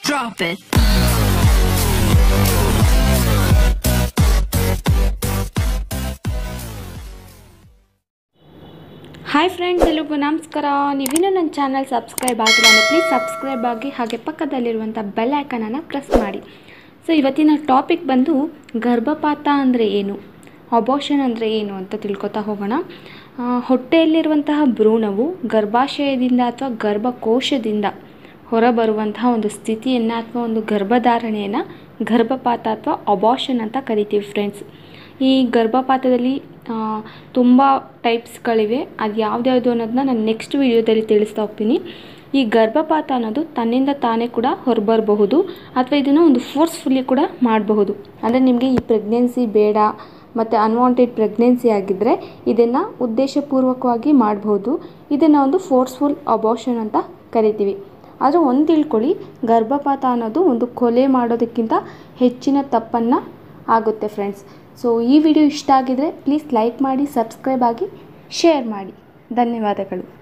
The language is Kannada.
Drop it. ಹಾಯ್ ಫ್ರೆಂಡ್ಸ್ ಎಲ್ರಿಗೂ ನಮಸ್ಕಾರ ನೀವಿನ್ನೂ ನನ್ನ ಚಾನಲ್ ಸಬ್ಸ್ಕ್ರೈಬ್ ಆಗಿಲ್ಲ ಅಂದರೆ ಪ್ಲೀಸ್ ಸಬ್ಸ್ಕ್ರೈಬ್ ಆಗಿ ಹಾಗೆ ಪಕ್ಕದಲ್ಲಿರುವಂಥ ಬೆಲ್ ಐಕನನ್ನು ಪ್ರೆಸ್ ಮಾಡಿ ಸೊ ಇವತ್ತಿನ ಟಾಪಿಕ್ ಬಂದು ಗರ್ಭಪಾತ ಅಂದರೆ ಏನು ಅಬೋಷನ್ ಅಂದರೆ ಏನು ಅಂತ ತಿಳ್ಕೊತಾ ಹೋಗೋಣ ಆ, ಹೊಟ್ಟೆಯಲ್ಲಿರುವಂತಹ ಭ್ರೂಣವು ಗರ್ಭಾಶಯದಿಂದ ಅಥವಾ ಗರ್ಭಕೋಶದಿಂದ ಹೊರಬರುವಂತಹ ಒಂದು ಸ್ಥಿತಿಯನ್ನು ಅಥವಾ ಒಂದು ಗರ್ಭಧಾರಣೆಯನ್ನು ಗರ್ಭಪಾತ ಅಥವಾ ಅಬಾಷನ್ ಅಂತ ಕರಿತೀವಿ ಫ್ರೆಂಡ್ಸ್ ಈ ಗರ್ಭಪಾತದಲ್ಲಿ ತುಂಬ ಟೈಪ್ಸ್ಗಳಿವೆ ಅದು ಯಾವ್ದ್ಯಾವುದು ಅನ್ನೋದನ್ನ ನಾನು ನೆಕ್ಸ್ಟ್ ವಿಡಿಯೋದಲ್ಲಿ ತಿಳಿಸ್ತಾ ಹೋಗ್ತೀನಿ ಈ ಗರ್ಭಪಾತ ಅನ್ನೋದು ತನ್ನಿಂದ ತಾನೇ ಕೂಡ ಹೊರಬರಬಹುದು ಅಥವಾ ಇದನ್ನು ಒಂದು ಫೋರ್ಸ್ಫುಲ್ಲಿ ಕೂಡ ಮಾಡಬಹುದು ಅಂದರೆ ನಿಮಗೆ ಈ ಪ್ರೆಗ್ನೆನ್ಸಿ ಬೇಡ ಮತ್ತು ಅನ್ವಾಂಟೆಡ್ ಪ್ರೆಗ್ನೆನ್ಸಿ ಆಗಿದ್ದರೆ ಇದನ್ನು ಉದ್ದೇಶಪೂರ್ವಕವಾಗಿ ಮಾಡಬಹುದು ಇದನ್ನು ಒಂದು ಫೋರ್ಸ್ಫುಲ್ ಅಬಾಷನ್ ಅಂತ ಕರಿತೀವಿ ಆದರೆ ಒಂದು ತಿಳ್ಕೊಳ್ಳಿ ಗರ್ಭಪಾತ ಅನ್ನೋದು ಒಂದು ಕೊಲೆ ಮಾಡೋದಕ್ಕಿಂತ ಹೆಚ್ಚಿನ ತಪ್ಪನ್ನು ಆಗುತ್ತೆ ಫ್ರೆಂಡ್ಸ್ ಸೊ ಈ ವಿಡಿಯೋ ಇಷ್ಟ ಆಗಿದರೆ ಪ್ಲೀಸ್ ಲೈಕ್ ಮಾಡಿ ಸಬ್ಸ್ಕ್ರೈಬ್ ಆಗಿ ಶೇರ್ ಮಾಡಿ ಧನ್ಯವಾದಗಳು